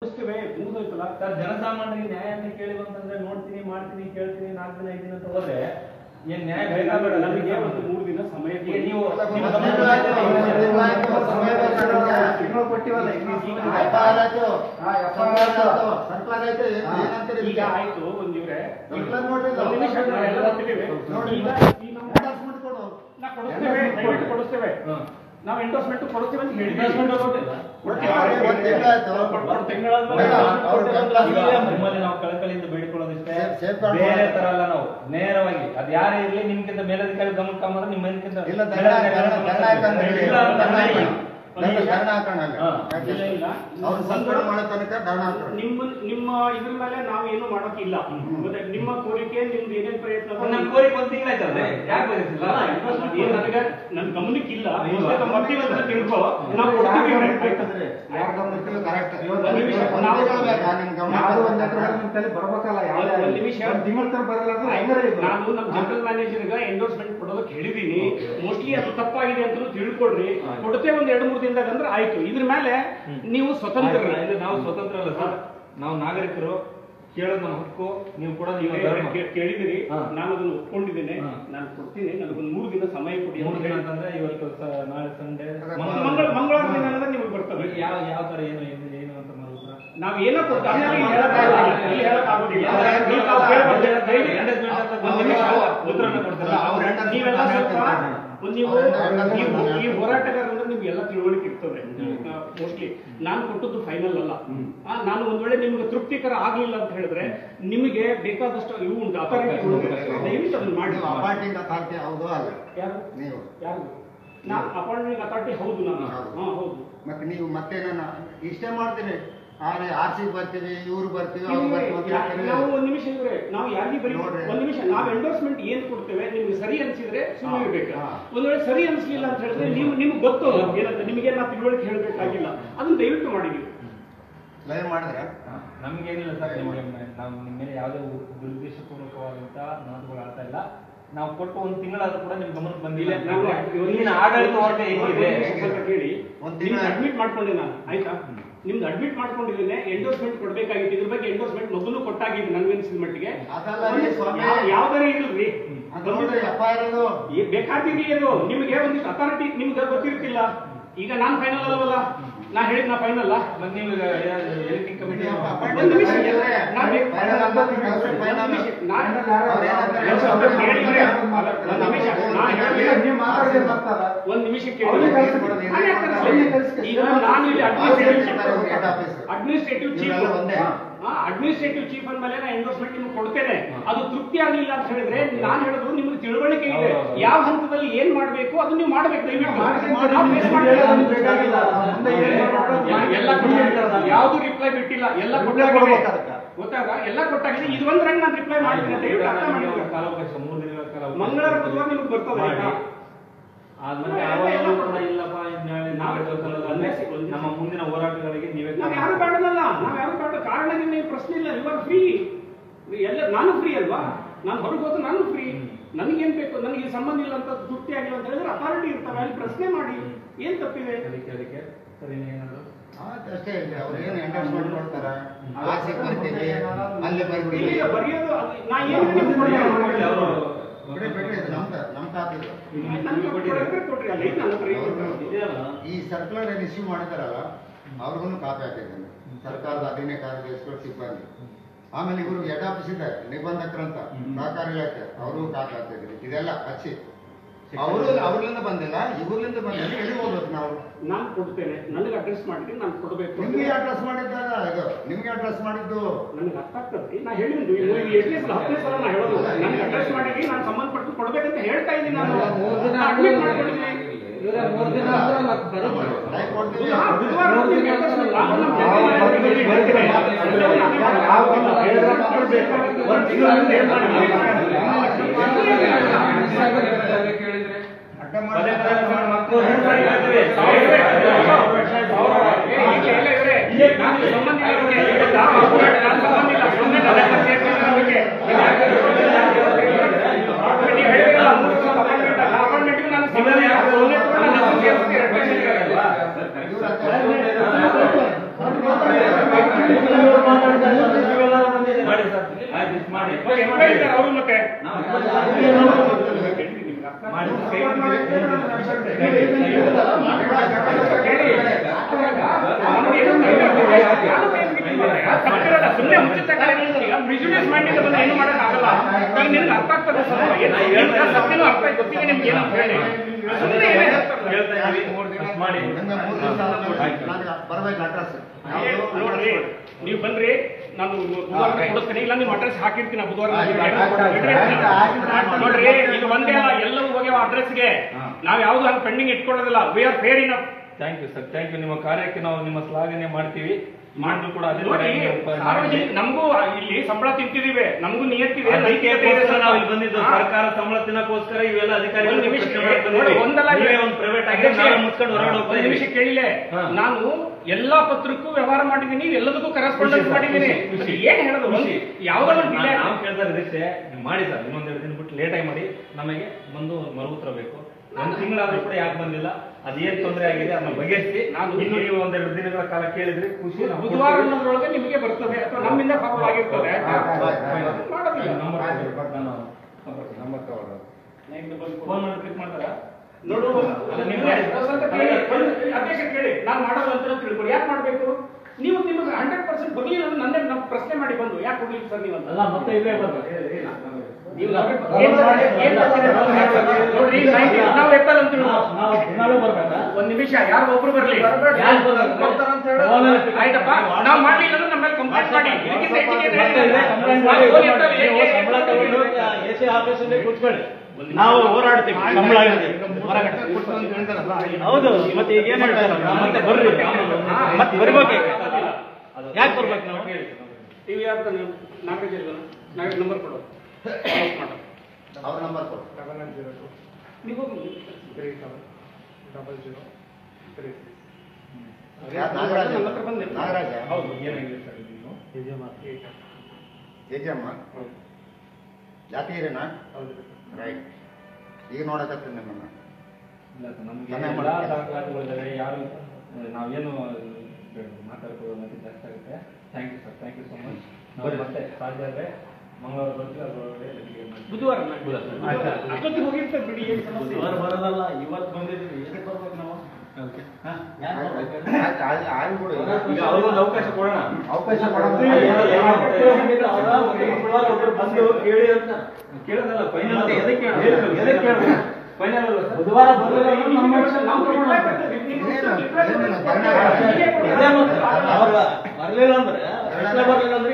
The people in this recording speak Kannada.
ಕೊಡಿಸ್ತೇವೆ ಮುಗಿದೋಯ್ತಲ್ಲ ಸರ್ ಜನಸಾಮಾನ್ಯರಿಗೆ ನ್ಯಾಯ ಅಂತ ಕೇಳಿ ಬಂತಂದ್ರೆ ನೋಡ್ತೀನಿ ಮಾಡ್ತೀನಿ ಕೇಳ್ತೀನಿ ನಾಲ್ಕು ದಿನ ಐದು ದಿನ ಅಂತ ಹೋದ್ರೆ ಏನ್ ನ್ಯಾಯ ಬೇಕಾಗಬೇಡ ನಮಗೆ ಒಂದು ಮೂರು ದಿನ ಸಮಯ ಈಗ ನೀವು ನಿಮ್ಮ ತಿಂಗಳು ಕೊಟ್ಟಿವಲ್ಲ ಈಗ ಆಯ್ತು ಒಂದ್ ಇವ್ರೆ ಎಲ್ಲ ನೋಡ್ರಿ, ಒಂದ್ ನಿಮಿಷ ನಾವೆಲ್ಲ ಕೊಟ್ಟಿದ್ದೇವೆ. ನೋಡಿ. ಈಗ ಈ ನಾವು- ನಾ ಕೊಡಿಸ್ತೇವೆ ದಯವಿಟ್ಟು ಕೊಡಿಸ್ತೇವೆ ನಾವು ಎಂಡೋಸ್ಮೆಂಟ್ ಕೊಡ್ತೇವೆ ಅಂತ ಹೇಳಿದ್ವಿ ನಿಮ್ಮಲ್ಲಿ ನಾವು ಕಳಕಳಿಯಿಂದ ಬೇಡಿಕೊಳ್ಳೋದಿಷ್ಟೇ Safeguard ಬೇರೆ ಮಾಡಿ. ತರ ಅಲ್ಲ ನಾವು ನೇರವಾಗಿ ಅದ್ ಯಾರೇ ಇರ್ಲಿ ನಿಮ್ಗಿಂತ ಮೇಲಧಿಕಾರಿ ಗಮನ ಕಾಮಂದ್ರೆ ನಿಮ್ಮ ಮನೆಗಿಂತ ಇಲ್ಲ ದಂಡ ದಂಡ- ದಂಡ ಹಾಕಂದ್ರೆ ಇಲ್ಲ ಅಂತ ದಂಡ ಇಲ್ಲ. ಹಾಕಿ. ದಂಡ ದಂಡ ಹಾಕೋಣಲ್ಲ. ಹಾ. ಇಲ್ಲ, ಇಲ್ಲ. ಅವ್ರು ಸಂಕಟ ಮಾಡೋ ತನಕ ದಂಡ ಹಾಕೋಣ. ನಿಮ್ಮ ನಿಮ್ಮ ಇದ್ರ ಮೇಲೆ ನಾವು ಏನು ಮಾಡೋಕ್ಕಿಲ್ಲ ಮತ್ತೆ ನಿಮ್ಮ ಕೋರಿಕೆ ನಿಮ್ದು ಏನೇನ್ ಪ್ರಯತ್ನ ಅದನ್ನ ನಮ್ ಕೋರಿಕೆ ಒಂದ್ ತಿಂಗಳಾಯ್ತಲ್ಲ ಯಾಕೆ ಬರೀತಿಲ್ಲ ಏನು ನನಗೆ ನನ್ನ ಗಮನಕ್ಕಿಲ್ಲ ಅಯ್ಯೋ. ಮತ್ತೆ ಬರ್ತೀವಿ ಅಂತ ತಿಳ್ಕೊ ನಾವು ಕೊಡ್ತೀವಿ ಇವ್ರೆ. ಯಾರ್ ಗಮನಕ್ಕಿಲ್ಲ correct. ಒಂದ್ ನಿಮಿಷ, ನಾವು- ಬಂದಿರ್ಬೇಕಾ ನಿಮ್ ಗಮನ? ಬರ್ಬೇಕಲ್ಲ ಒಂದ್- ಒಂದ್ ನಿಮಿಷ. ತಿಂಗಳ ತರ ಬರಲ್ಲ ಅಂದ್ರೆ ಆಯ್ತು, ಹೆಂಗಾರ ಇದು? ನಾನು ನಮ್ಮ ಜನರಲ್ ಮ್ಯಾನೇಜರ್ಗೆ ಎಂಡೋರ್ಸ್ಮೆಂಟ್ ಕೊಡೋದಕ್ಕೆ ಹೇಳಿದೀನಿ ಮೋಸ್ಟ್ಲಿ ಅದು ತಪ್ಪಾಗಿದೆ ಅಂತ ತಿಳ್ಕೊಡ್ರಿ ಕೊಡ್ತೇವೆ ಒಂದ್ ಎರಡು ಮೂರು ದಿನದಾಗ ಅಂದ್ರೆ ಆಯ್ತು ಇದ್ರ ಮೇಲೆ ನೀವು ಸ್ವತಂತ್ರ ಇಲ್ಲ, ನಾವು ಸ್ವತಂತ್ರ ಅಲ್ಲ ಸರ್ ನಾವು ನಾಗರಿಕರು ಕೇಳೋದು ನಮ್ಮ ಹಕ್ಕು ನೀವು ಕೂಡ ನೀವು ಧರ್ಮ. ಕೇಳಿದಿರಿ ಹಾ. ನಾನು ಅದನ್ನು ಒಪ್ಕೊಂಡಿದ್ದೇನೆ ಹಾ. ನಾನು ಕೊಡ್ತೀನಿ ನನಗೊಂದು ಮೂರು ದಿನ ಸಮಯ ಕೊಡಿ ಮೂರು ಅಂತ ದಿನ ಹೇಳಿ. ಅಂತಂದ್ರೆ ಇವತ್ತು ಸ- ನಾಳೆ ಸಂಡೇ ಮಂಗಳ ಮಂಗಳವಾರ ದಿನ ಅಂದ್ರೆ ನಿಮಗೆ ಬರ್ತದೆ ಯಾವ ಯಾವ ತರ ಏನು ಏನು ಏನು ಅಂತ ಮರುತ್ತರ ನಾವ್ ಏನೋ ಕೊಡ್ತಾ ಇಲ್ಲಿ ಹೇಳಕ್ಕಾಗೋದಿಲ್ಲ. ಇಲ್ಲಿ ಹೇಳಕ್ಕಾಗೋದಿಲ್ಲ. ನೀವು ತಾವು ಕೇಳ್ಬೋದು. ದಯವಿಟ್ಟು ಒಂದ್ ನಿಮಿಷ ಉತ್ತರನ ಕೊಡ್ತೀರಾ? ಅಲ್ಲ, ಅವ್ರು ಹೆಂಡತಿ ನೀವೆಲ್ಲ ಸ್ವಲ್ಪ ಮಾತಾಡ್ತಾರೆ. ಒಂದ್ ನೀವು ಅವ್ರು ನೀವು ಹೆಂಡತಿ ಈ ಹೋರಾಟಗಾರ ಅಂದ್ರೆ ನಿಮ್ಗೆ ಎಲ್ಲ ತಿಳುವಳಿಕೆ ಇರ್ತದೆ ಮೋಸ್ಟ್ಲಿ ನಾನು ಕೊಟ್ಟದ್ದು ಫೈನಲ್ ಅಲ್ಲ ಆ, ನಾನು ಒಂದ್ ವೇಳೆ ನಿಮ್ಗೆ ತೃಪ್ತಿಕರ ಆಗ್ಲಿಲ್ಲ ಅಂತ ಹೇಳಿದ್ರೆ ನಿಮಗೆ ಬೇಕಾದಷ್ಟು ಇವು ಉಂಟು ಅಥಾರಿಟಿ ದಯವಿಟ್ಟು ಅದನ್ನ ಮಾಡಿ ನೀವು ಅಪಾರ್ಟಿಂಗ್ ಅಥಾರಿಟಿ ಹೌದು ಅಲ್ಲ ಯಾರು ನೀವು ಯಾರು ನಾ ಅಪಾಯಿಂಟ್ಮೆಂಟ್ ಅಥಾರಿಟಿ ಹೌದು ನಾನು ಹೌದು. ಹಾ ಹೌದು ಮತ್ತೆ ನೀವು ಮತ್ತೆ ನನ್ನ ಇಷ್ಟೇ ಮಾಡ್ತೀರಿ ಆದ್ರೆ ಆರ್ ಸಿ ಬರ್ತೀವಿ ಇವ್ರು ಬರ್ತೀವಿ ಅವ್ರು ಬರ್ತೀವಿ ಅಂತ ಯಾ- ಹೇಳ್ತೀರಿ. ನಾವು ಒಂದ್ ನಿಮಿಷ ಇದ್ರೆ ನಾವು ಯಾರಿಗೆ ಬರೀ ನೋಡ್ರಿ. ಒಂದ್ ನಿಮಿಷ ನಾವು ಎಂಡೋರ್ಸ್ಮೆಂಟ್ ಏನ್ ಕೊಡ್ತೇವೆ ನಿಮ್ಗೆ ಸರಿ ಅನ್ಸಿದ್ರೆ ಸುಮ್ಮನೆ ಹಾ, ಇರ್ಬೇಕು ಹಾ. ಒಂದ್ ವೇಳೆ ಸರಿ ಅನ್ಸ್ಲಿಲ್ಲ ಅಂತ ಹೇಳಿದ್ರೆ ನೀವು ನಿಮ್ಗೆ ಗೊತ್ತು ಏನಂತ ನಿಮಗೆ ನಾ ತಿಳುವಳಿಕೆ ಹೇಳ್ಬೇಕಾಗಿಲ್ಲ ಅದನ್ನ ದಯವಿಟ್ಟು ಮಾಡಿ ನೀವು ಲೈವ್ ಮಾಡಿದ್ರೆ ನಮ್ಗೇನಿಲ್ಲ ಸರ್ ನಿಮಗೆ ನಾವು ನಿಮ್ಮ ಮೇಲೆ ಯಾವುದೇ ಉ- ದುರುದ್ದೇಶಪೂರ್ವಕವಾದಂತ ಮಾತುಗಳು ಆಡ್ತಾ ಇಲ್ಲ ನಾವು ಕೊಟ್ಟು ಒಂದು ತಿಂಗಳಾದ್ರೂ ಕೂಡ ನಿಮ್ ಗಮನಕ್ಕೆ ಬಂದಿಲ್ಲ ನಾವು ಇಲ್ಲಿನ ಆಡಳಿತ ವರ್ಗ ಹೇಗಿದೆ ಸ್ವಲ್ಪ ಕೇಳಿ ಒಂದ್ ದಿನ- ನಿಮ್ಗೆ ಅಡ್ಮಿಟ್ ಮಾಡ್ಕೊಂಡೆ ನಾನು ಆಯ್ತಾ ನಿಮ್ದು ಅಡ್ಮಿಟ್ ಮಾಡ್ಕೊಂಡಿದ್ದೇನೆ ಎಂಡೋರ್ಸ್ಮೆಂಟ್ ಕೊಡ್ಬೇಕಾಗಿತ್ತು ಇದ್ರ ಬಗ್ಗೆ ಎಂಡೋರ್ಸ್ಮೆಂಟ್ ಮೊದಲು ಕೊಟ್ಟಾಗಿದೆ ನನ್ಗನ್ಸಿದ ಮಟ್ಟಿಗೆ ಅದಲ್ಲ ರೀ ಸ್ವಾಮಿ. ಯಾವ- ಯಾವ್ದಾರ ಇರ್ಲಿ ಅದು ನೋಡ್ರಿ ಎಫ್ ಐ ಆರ್ ಅದು ಬೇಕಾದಿರ್ಲಿ ಅದು ನಿಮಗೆ ಒಂದಿಷ್ಟು ಅಥಾರಿಟಿ ನಿಮ್ಗೆ ಗೊತ್ತಿರ್ತಿಲ್ಲ ಈಗ ನಾನ್ ಫೈನಲ್ ಅಲ್ಲವಲ್ಲ ನಾ ಹೇಳಿದ್ ನಾ ಫೈನಲ್ ಅಲ್ಲ ಮತ್ತೆ ನೀವು ಎಲೆಕ್ಟಿಂಗ್ ಕಮಿಟಿ ನೀವು ಒಂದ್ ನಿಮಿಷ appointment ನಾನ್ ಮಾಡಿದ್ರೆ final ಅಂತ ತಿಂಗಳು ಒಂದ್ final. ನಿಮಿಷ, ನಾನ್- ಅವ್ರು ಏನಂತಾರೆ? ಒಂದ್ ಸ್ವಲ್ಪ ಕೇಳಿದ್ರೆ, ಒಂದ್ ನಿಮಿಷ, ನಾನ್ ಇಲ್ಲ, ಹೇಳಿದ್ರೆ ನೀವು ಮಾತಾಡಿದ್ರೆ ಬರ್ತಾರ. ಒಂದ್ ನಿಮಿಷ ಅವ್ರಿಗೆ ಕೇಳಿ ಕಳ್ಸಿ. ನಾನ್ ಯಾಕೆ ಕಳ್ಸ್ಲಿ? ಅವ್ರಿಗೆ ಕಳ್ಸಿ. ಈಗ ನಾನು ಇಲ್ಲಿ ಅವ್ರು ಹೇಳ್ತಾರೆ, ಅವ್ರು head office. ಅಡ್ಮಿನಿಸ್ಟ್ರೇಟಿವ್ ಚೀಫ್ ಇವರೆಲ್ಲ ಒಂದೇ. ಅಡ್ಮಿನಿಸ್ಟ್ರೇಟಿವ್ ಚೀಫ್ ಅಂದ್ಮೇಲೆ ನಾ ಎಂಡೋರ್ಸ್ಮೆಂಟ್ ನಿಮ್ಗೆ ಕೊಡ್ತೇನೆ ಅದು ತೃಪ್ತಿ ಆಗ್ಲಿಲ್ಲ ಅಂತ ಹೇಳಿದ್ರೆ ನಾನ್ ಹೇಳಿದ್ರು ನಿಮ್ಗೆ ತಿಳುವಳಿಕೆ ಇದೆ ಹೌದು. ಯಾವ ಹಂತದಲ್ಲಿ ಏನ್ ಮಾಡ್ಬೇಕು ಅದು ನೀವು ಮಾಡ್ಬೇಕು ದಯವಿಟ್ಟು ಮಾಡ್ತೀನಿ, ನಾವು face ಮಾಡ್ತೀನಿ. ಮಾಡ್ತೀವಿ. ಹೇಳೋದು ಬೇಕಾಗಿಲ್ಲ. ಮುಂದೆ ಏನ್ ಮಾಡ್ಬೇಕು ಅಂತ ಎಲ್ಲ- ಎಲ್ಲ ಕೊಟ್ಟಿಲ್ಲ. ಯಾವ್ದು ರಿಪ್ಲೈ ಬಿಟ್ಟಿಲ್ಲ ಎಲ್ಲ Reply ಕೊಟ್ಟಾಗಿದೆ ಕೊಡ್ಬೇಕು ಅದಕ್ಕೆ. ಗೊತ್ತಾಗ ಎಲ್ಲ ಕೊಟ್ಟಾಗಿದೆ ಇದು ಒಂದ್ ರಂಗ್ ನಾನು ರಿಪ್ಲೈ ಮಾಡ್ತೀನಿ ದಯವಿಟ್ಟು ಅರ್ಥ ಮಾಡ್ಕೊಳ್ಳಿ. ಕಾಲಾವಕಾಶ ಮೂರು ದಿನಗಳ ಕಾಲಾವಕಾಶ ಮಂಗಳವಾರ ಬುಧವಾರ ನಿಮ್ಗೆ ಬರ್ತದೆ ಮಾಡಿ. ಆಯ್ತಾ? ಆದ್ಮೇಲೆ ಎಲ್ಲ- ಯಾವಾಗಲೂ ಎಲ್ಲ ಕೂಡ ಇಲ್ಲಪ್ಪ ಇದ್ ನಾಳೆ ನಾಳೆ ಗೊತ್ತಲ್ಲ ಅಂದ್ರೆ ನಮ್ಮ ಮುಂದಿನ ಹೋರಾಟಗಳಿಗೆ ನೀವೇ ನಾವ್ ಯಾರು ಬೇಡನಲ್ಲ ನಾವ್ ಯಾರು ಬೇಡ ಕಾರಣ ನೀವು ಪ್ರಶ್ನೆ ಇಲ್ಲ ಯು ಆರ್ ಫ್ರೀ ಎಲ್ಲ ನಾನು ಫ್ರೀ ಅಲ್ವಾ ನಾನು ಹೊರಗೆ ಹೋದ್ರೆ ನಾನು ಫ್ರೀ ನನಗೇನ್ ಬೇಕು ನನಗೆ ಈ ಸಂಬಂಧ ಇಲ್ಲ ಅಂತ ತೃಪ್ತಿ ಆಗಿಲ್ಲ ಅಂತ ಹೇಳಿದ್ರೆ ಅಥಾರಿಟಿ ಇರ್ತವೆ ಅಲ್ಲಿ ಪ್ರಶ್ನೆ ಮಾಡಿ ಏನ್ ತಪ್ಪಿದೆ ಅದಕ್ಕೆ ಅದಕ್ಕೆ ಸರಿ ಏನಾದ್ರು ಆಯ್ತು, ಅಷ್ಟೇ ಇದೆ ಅವ್ರು ಏನು ಎಂಡೋರ್ಸ್ಮೆಂಟ್ ಕೊಡ್ತಾರ ಆಸೆ ಬರ್ತೀವಿ ಅಲ್ಲಿ ಬರ್ಬಿಡಿ ಇಲ್ಲಿಗೆ ಬರೆಯೋದು ಅದು ನಾ ಏನು ನಿಮ್ಗೆ ಕೊಡಿ, ಕೊಡ್ಲಿ? ಅವರು ಬಿಡಿ ಬಿಡ್ರಿ ಇದು ನಮ್ದು ನಮ್ಮ ಖಾತೆ ಇದು. ನನ್ಗೆ ಕೊಟ್ಟಿದ್ರೆ ಕೊಡ್ರಿ ಅಲ್ಲಿ ನನ್ನ ಹತ್ರ ಏನು ಅವ್ರು ಇದೆಯಲ್ಲ ಈ ಸರ್ಕ್ಯುಲರ್ ಏನು ಇಶ್ಯೂ ಮಾಡಿದಾರಲ್ಲ ಅವ್ರಿಗೂ ಕಾಪಿ ಹಾಕಿದ್ದೀನಿ ಸರ್ಕಾರದ ಅಧೀನ ಕಾರ್ಯದರ್ಶಿಗಳು ಸಿಬ್ಬಂದಿ ಆಮೇಲೆ ಇವರು ಹೆಡ್ ಆಫೀಸ್ ಇದೆ ನಿಬಂಧಕರು ಅಂತ ಸಹಕಾರ ಇಲಾಖೆ ಅವರು ಕಾಪಿ ಹಾಕ್ತಿದ್ರಿ ಇದೆಲ್ಲ ಹಚ್ಚಿ ಅವರು ಅವ್ರಿಂದ ಬಂದಿಲ್ಲ ಇವ್ರಿಂದ ಬಂದಿಲ್ಲ ಎಲ್ಲಿ ಹೋಗ್ಬೇಕು ನಾವು ನಾನು ಕೊಡ್ತೇನೆ ನನಗೆ ಅಡ್ರೆಸ್ ಮಾಡಿದ್ದೀನಿ ನಾನು ಕೊಡಬೇಕು ನಿಮ್ಗೆ ಅಡ್ರೆಸ್ ಮಾಡಿದ್ದಲ್ಲ ಇದು ನಿಮ್ಗೆ ಅಡ್ರೆಸ್ ಮಾಡಿದ್ದು ನನಗೆ ಅರ್ಥ ಆಗ್ತದೆ ನಾ ಹೇಳಿದ್ವಿ ಎಷ್ಟೇ ಸಲ ಹತ್ತನೇ ಸಲ ನಾ ಹೇಳೋದು ನನಗೆ ಅಡ್ರೆಸ್ ಮಾಡಿದ್ವಿ ನಾನು ಸಂಬಂಧಪಟ್ಟು ಕೊಡ್ಬೇಕಂತ ಹೇಳ್ತಾ ಇದ್ದೀನಿ ನಾನು ಮೂರ್ ದಿನ ಅಡ್ಮಿಟ್ ಮಾಡ್ಕೊಂಡಿದ್ದೀನಿ ಇವ್ರೆ ಮೂರ್ ದಿನ ಅಂದ್ರಲ್ಲ, ಬರುತ್ತೆ. ಲೈವ್ ಕೊಡ್ತೀವಿ ಹಾ, ಬುಧವಾರ ನಿಮ್ಗೆ address ಮಾಡಿ. ನಾನು ನಮ್ಮ ಜನರಲ್ ಮ್ಯಾನೇಜರ್ಗೆ ಹೇಳ್ತೇನೆ. ಎಲ್ಲವೂ ನಾನೇ ಮಾಡ್ತೀನಿ. ಯಾವ ಒಂದು ಹೇಳಿದ್ರೆ ಕೊಡ್ಬೇಕು. ಒಂದು ತಿಂಗಳು ಅಂತ ಏನ್ ಮಾಡಿ? ಅಡ್ಡ ಪದೇ ಮಾಡಿ ಪದೇ ನಮ್ಮ ಮಕ್ಕಳು ಹೇಳ್ತಾ ಇರ್ತೀವಿ. ಸಾವಿರ ಏ, ಇಲ್ಲ, ಇಲ್ಲ, ಇವ್ರೆ. ನಾನು ಸಂಬಂಧ ಇಲ್ಲ ಅವ್ರಿಗೆ. ನಾನು ನಾನು ಸಂಬಂಧ ಇಲ್ಲ. ಸುಮ್ನೆ ನನ್ನ ಹತ್ರ ಸೇರ್ಕೊಂಡ್ರೆ ಅವ್ರಿಗೆ. ನೀವು ಹೇಳಿದ್ರಲ್ಲ, ಮೂರು ಸಲ appointment ಅಲ್ಲ. appointment ಗೆ ನಾನು ಸಂಬಂಧ ಇಲ್ಲ. ಸುಮ್ನೆ ತಗೊಂಡು ನನ್ನ ಹತ್ರ ಸೇರಿಸ್ತೀರ. ಇವ್ರ ಹತ್ರ ಮಾಡಿ ಸರ್ ಆಯ್ತು ಇಷ್ಟು ಮಾಡಿ ಅವರು ಮತ್ತೆ ಮಾಡಿ ಸುಮ್ಮನೆ ಉಚಿತ ಬಿಸಿನೆಸ್ ಮೈಂಡಿಂದ ಬಂದು ಏನು ಮಾಡೋಕ್ಕಾಗಲ್ಲ ಈಗ ನಿನ್ಗೆ ಅರ್ಥ ಆಗ್ತದೆ ಸ್ವಲ್ಪ ಏನು ಏನು ಸತ್ಯನೂ ಅರ್ಥ ಆಯ್ತು ಗೊತ್ತಿಗೆ ನಿಮ್ಗೆ ಏನು ಅಂತ ಹೇಳಿ ಸುಮ್ಮನೆ ಏನೇ ಹೇಳ್ತಾ ಇದೀವಿ ಅಷ್ಟು ಮಾಡಿ ನಿಮ್ಗೆ ಮೂರು ದಿವಸ ಆದ್ಮೇಲೆ ನನಗೆ ಬರ್ಬೇಕು ಅಡ್ರೆಸ್ ನೋಡ್ರಿ ನೀವು ಬನ್ರಿ ನಾನು ಬುಧವಾರ ಕೊಡಿಸ್ತೀನಿ ಇಲ್ಲ ನಿಮ್ಮ ಅಡ್ರೆಸ್ ಹಾಕಿರ್ತೀನಿ ಆ ಬುಧವಾರ ಆಯ್ತು, ನಿಮ್ಗೆ. ಆಯ್ತು, ಆಯ್ತು, ಬಿಡ್ರಿ ಆಯ್ತು, ಅದನ್ನ. ಆಯ್ತು. ನೋಡ್ರಿ ಇದು ಒಂದೇ ಅಲ್ಲ ಎಲ್ಲವೂ ಹೋಗ್ಯಾವ ಅಡ್ರೆಸ್ಗೆ ನಾವ್ ಯಾವ್ದು ಹಂಗೆ ಪೆಂಡಿಂಗ್ ಇಟ್ಕೊಳ್ಳೋದಿಲ್ಲ we are fair in thank you sir thank you ನಿಮ್ಮ ಕಾರ್ಯಕ್ಕೆ ನಾವು ನಿಮ್ಮ ಶ್ಲಾಘನೆ ಮಾಡ್ತೀವಿ ಮಾಡಿದ್ರು ಕೂಡ ಅದೇ ನೋಡಿ ತರ ನೀವು ಉಪಯೋಗ ಮಾಡಿ. ಸಾರ್ವಜನಿಕ ನಮಗೂ ಇಲ್ಲಿ ಸಂಬಳ ತಿಂತಿದೀವಿ ನಮಗೂ ನಿಯತ್ತಿದೆ ನೈತಿಕತೆ ಇದೆ ಅದಕ್ಕೋಸ್ಕರ ನಾವು ಇಲ್ಲಿ ಸ್ವಲ್ಪ. ಬಂದಿದ್ದು ಹಾ. ಸರ್ಕಾರ ಸಂಬಳ ತಿನ್ನಕ್ಕೋಸ್ಕರ ಇವೆಲ್ಲ ಅಧಿಕಾರಿಗಳು ಒಂದು ನಿಮಿಷ ಪ್ರಶ್ನೆ ಮಾಡಕ್ ನೋಡಿ, ಬಂದಿದ್ದೀವಿ. ಒಂದಲ್ಲ ನೀವೇ ಒಂದು ಪ್ರೈವೇಟ್ ಆಗಿ ನಾವು ಮುಚ್ಕೊಂಡು ಹೊರಗಡೆ ಹೋಗ್ತಾ ಒಂದು ನಿಮಿಷ ಇದೀವಿ ಕೇಳಿಲೆ ಹಾ. ನಾನು ಎಲ್ಲಾ ಪತ್ರಕ್ಕೂ ವ್ಯವಹಾರ ಮಾಡಿದ್ದೀನಿ ಎಲ್ಲದಕ್ಕೂ ಕರೆಸ್ಪಾಂಡೆನ್ಸ್ ಖುಷಿ ಸರ್, ಮಾಡಿದ್ದೀನಿ ಖುಷಿ, ಖುಷಿ. ಏನ್ ಹೇಳೋದು ಒಂದು ಖುಷಿ. ಯಾವ್ದೋ ಒಂದು ಡಿಲೇ ನಾವು- ನಾವು ಕೇಳ್ತಾ ಇರೋದಿಷ್ಟೇ ನೀವು ಮಾಡಿ ಸರ್ ಇನ್ನೊಂದ್ ಎರಡು ದಿನ ಬಿಟ್ಟು ಲೇಟ್ ಆಗಿ ಮಾಡಿ ನಮಗೆ ಬಂದು ಮರು ಉತ್ತರ ಬೇಕು ಒಂದ್ ತಿಂಗಳಾದ್ರೂ ಕೂಡ ಯಾಕೆ ಬಂದಿಲ್ಲ ಅದೇನ್ ತೊಂದರೆ ಆಗಿದೆ ಅದನ್ನ ಬಗೆಹರಿಸಿ ನಾನು- ಇನ್ನು ನೀವು ಒಂದೆರಡು ದಿನಗಳ ಕಾಲ ಕೇಳಿದ್ರೆ ಖುಷಿ ನಾವು ಬುಧವಾರ ಕೊಡ್ತೀವಿ. ಅನ್ನೋದ್ರೊಳಗೆ ನಿಮಗೆ ಬರ್ತದೆ ಅಥವಾ ನಮ್ಮಿಂದ ಫಾರ್ವರ್ಡ್ ಆಗಿರ್ತದೆ ಹಾ, ಹಾ, ಹಾ. ಮಾಡೋದಿಲ್ಲ ನಂಬರ್ ಕೊಡಿ. ನಾನು ನಂಬರ್ ತಗೊಳ್ಳೋದು ಫೋನ್ ಮಾಡಿ ಕ್ಲಿಕ್ ಮಾಡ್ತಾರಾ ನೋಡು ಅಲ್ಲ, ನೀವು ಮಾಡಿ. ಸ್ವಲ್ಪ ಕೇಳಿ, ಅಧ್ಯಕ್ಷ ಕೇಳಿ ನಾನು ಮಾಡೋದು ಅಂತ ತಿಳ್ಕೊಳ್ಳಿ ಯಾಕೆ ಮಾಡ್ಬೇಕು ನೀವು ನಿಮಗೆ ಹಂಡ್ರೆಡ್ ಪರ್ಸೆಂಟ್ ಬರ್ಲಿಲ್ಲ ಅಂದ್ರೆ ನನ್ನೇ ನಾವು ಪ್ರಶ್ನೆ ಮಾಡಿ ಬಂದು ಯಾಕೆ ಕೊಡ್ಲಿಲ್ಲ ಸರ್ ನೀವು ಅಂತ ಅಲ್ಲ ಮತ್ತೆ ಇವೇ ಬರ್ಬೇಕು ನೀವು ಏನ್ ಮಾಡಿ- ಏನ್ ಮಾಡ್ತೀರಿ ಅಂತ ನೋಡ್ರಿ ನೈಂಟಿ ನಾವು ಎತ್ತಲ್ಲ ಅಂತ ಹೇಳುದು. ನಾವು- ನಾವು ದಿನಾಲೂ ಬರ್ಬೇಕಾ ಒಂದ್ ನಿಮಿಷ ಯಾರು ಒಬ್ರು ಬರ್ಲಿ ಯಾರು ಬರ್ಬೇಕು? ಆಯ್ತಪ್ಪ ನಾವು ಮಾಡ್ಲಿಲ್ಲ ಅಂದ್ರೆ ನಮ್ಮ ಮೇಲೆ ಕಂಪ್ಲೇಂಟ್ ಮಾಡಿ ಇದಕ್ಕಿಂತ ಹೆಚ್ಚಿಗೆ ಏನು ಮತ್ತೆ ಇದೇ ಕಂಪ್ಲೇಂಟ್ ಮಾಡಿ ನೀವು ಸಂಬಳ ತಗೊಂಡು ಎ ಸಿ ಆಫೀಸಲ್ಲಿ ಕೂತ್ಕೊಳ್ಳಿ ನಾವು ಹೋರಾಡ್ತೀವಿ ಸಂಬಳ ಇಲ್ಲದೆ. ಹೌದು ಮತ್ತೆ ಈಗ ಏನ್ ಹೇಳ್ತಾರೆ ಮತ್ತೆ ಬರ್ರಿ ಮತ್ತೆ ಬರ್ಬೇಕು ಯಾಕೆ ಬರ್ಬೇಕು ನಾವು ಟಿವಿ ಅಂತ ನಾಗರಾಜ್ ಇಲ್ಲ ನಾಗರಾಜ್ ನಂಬರ್ ಕೊಡು ಮಾಡು. ಅವ್ರ ನಂಬರ್ ಕೊಡು ನೀವು ಹೋಗಿ ಯಾರು ನಾಗರಾಜ ನನ್ನ ಹತ್ರ ಬಂದೆ. ನಾಗರಾಜ ಹೌದು ಏನಾಗಿದೆ ಸರ್ ಇದು ಹೇಗೆಮ್ಮ ಜಾತಿಗಿರಿನಾ ರೈಟ್ ಈಗ ನೋಡಕತ್ತೀನಿ ನಿಮ್ಮನ್ನ ಇಲ್ಲ ಸರ್, ನಮ್ಗೆ ಮನೆ ಎಲ್ಲ ಮಾಡಿ. ದಾಖಲಾತಿಗಳಿದ್ದಾರೆ ಯಾರು ನಾವೇನು ಮಾತಾಡ್ಕೊಳ್ಳೋದು ಮತ್ತೆ ಜಾಸ್ತಿ ಆಗುತ್ತೆ thank you sir thank you so much ನಾವು ಮತ್ತೆ ಸಾಧ್ಯ ಆದರೆ ಮಂಗಳವಾರ ಬರ್ತೀವಿ ಅದರೊಳಗೆ ಲೆಕ್ಕಿಗೆ ಮಾಡ್ತೀವಿ. ಬುಧವಾರ ಬುಧವಾರ. ಆಯ್ತಾ? ಅಷ್ಟೊತ್ತಿಗೆ ಹೋಗಿರ್ತದೆ ಬಿಡಿ ಏನು ಸಮಸ್ಯೆ ಇಲ್ಲ. ಬರ ಬರೋದಲ್ಲ ಇವತ್ತು ಬಂದಿದ್ದೀವಿ ಎದಕ್ಕೆ ಬರ್ಬೇಕು ನಾವು ಹಾ? ಯಾಕ್ ಬರ್ಬೇಕು? ಆಯ್ತು ಆಯ್ತು ಆಯ್ತು ಬಿಡು ಈಗ ಅವ್ರಿಗೊಂದು ಅವಕಾಶ ಕೊಡೋಣ ಅವಕಾಶ ಕೊಡೋಣ ಬಂದು ಕೇಳಿ ಅಂತ ಕೇಳೋದಲ್ಲ ಫೈನಲ್ ಮತ್ತೆ ಎದಕ್ಕೆ ಕೇಳೋದು? ಎದಕ್ಕೆ ಎದಕ್ಕೆ ಕೇಳೋದು ಕೇಳೋದು? ಫೈನಲ್ ಅಲ್ಲ ಸರ್ ಬುಧವಾರ ಬರಲಿಲ್ಲ ಅಂದ್ರೆ ನಮ್ಮ ವಿಷಯ ನಾವು ತಗೊಂಡು ಹೋಗ್ತೀವಿ. ಏನಿಲ್ಲ, ಏನಿಲ್ಲ, ಬರ್ಲಿಲ್ಲ. ಅದೇ ಮತ್ತೆ ಅವ್ರು ಬರ್ಲಿಲ್ಲ ಅಂದ್ರೆ ಎಷ್ಟೇ ಬರ್ಲಿಲ್ಲ ಅಂದ್ರೆ